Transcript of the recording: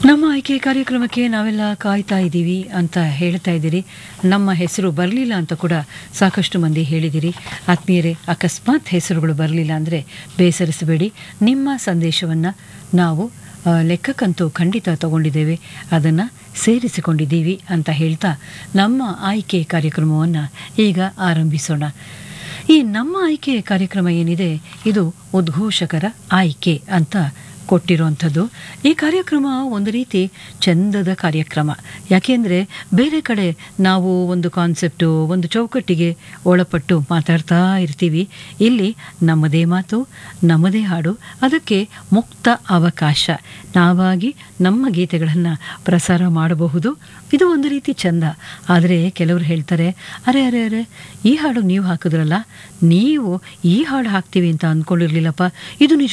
ನಮ್ಮ ಆಯ್ಕೆ ಕಾರ್ಯಕ್ರಮಕ್ಕೆ ನಾವೆಲ್ಲ ಕಾಯ್ತಾ ಇದ್ದೀವಿ ಅಂತ ಹೇಳ್ತಾ ಇದ್ದೀರಿ ನಮ್ಮ ಹೆಸರು ಬರಲಿಲ್ಲ ಅಂತ ಕೂಡ ಸಾಕಷ್ಟು ಮಂದಿ ಹೇಳಿದಿರಿ ಆತ್ಮೀಯರೇ ಅಕಸ್ಮಾತ್ ಹೆಸರುಗಳು ಬರಲಿಲ್ಲ ಅಂದರೆ ಬೇಸರಿಸಬೇಡಿ ನಿಮ್ಮ ಸಂದೇಶವನ್ನು ನಾವು ಆ, ಲೆಕ್ಕಕ್ಕಂತೂ ಖಂಡಿತ ತಗೊಂಡಿದ್ದೇವೆ ಅದನ್ನು ಸೇರಿಸಿಕೊಂಡಿದ್ದೀವಿ ಅಂತ ಹೇಳ್ತಾ ನಮ್ಮ ಆಯ್ಕೆ ಕಾರ್ಯಕ್ರಮವನ್ನು ಈಗ ಆರಂಭಿಸೋಣ ಈ ನಮ್ಮ ಆಯ್ಕೆ ಕಾರ್ಯಕ್ರಮ ಏನಿದೆ ಇದು ಉದ್ಘೋಷಕರ ಆಯ್ಕೆ ಅಂತ ಕೊಟ್ಟಿರುವಂಥದ್ದು ಈ ಕಾರ್ಯಕ್ರಮ ಒಂದು ರೀತಿ ಚಂದದ ಕಾರ್ಯಕ್ರಮ ಯಾಕೆಂದರೆ ಬೇರೆ ಕಡೆ ನಾವು ಒಂದು ಕಾನ್ಸೆಪ್ಟು ಒಂದು ಚೌಕಟ್ಟಿಗೆ ಒಳಪಟ್ಟು ಮಾತಾಡ್ತಾ ಇರ್ತೀವಿ ಇಲ್ಲಿ ನಮ್ಮದೇ ಮಾತು ನಮ್ಮದೇ ಹಾಡು ಅದಕ್ಕೆ ಮುಕ್ತ ಅವಕಾಶ ನಾವಾಗಿ ನಮ್ಮ ಗೀತೆಗಳನ್ನು ಪ್ರಸಾರ ಮಾಡಬಹುದು ಇದು ಒಂದು ರೀತಿ ಚಂದ ಆದರೆ ಕೆಲವರು ಹೇಳ್ತಾರೆ ಅರೆ ಅರೆ ಅರೆ ಈ ಹಾಡು ನೀವು ಹಾಕಿದ್ರಲ್ಲ ನೀವು ಈ ಹಾಡು ಹಾಕ್ತೀವಿ ಅಂತ ಅಂದ್ಕೊಂಡಿರ್ಲಿಲ್ಲಪ್ಪ ಇದು ನಿಜ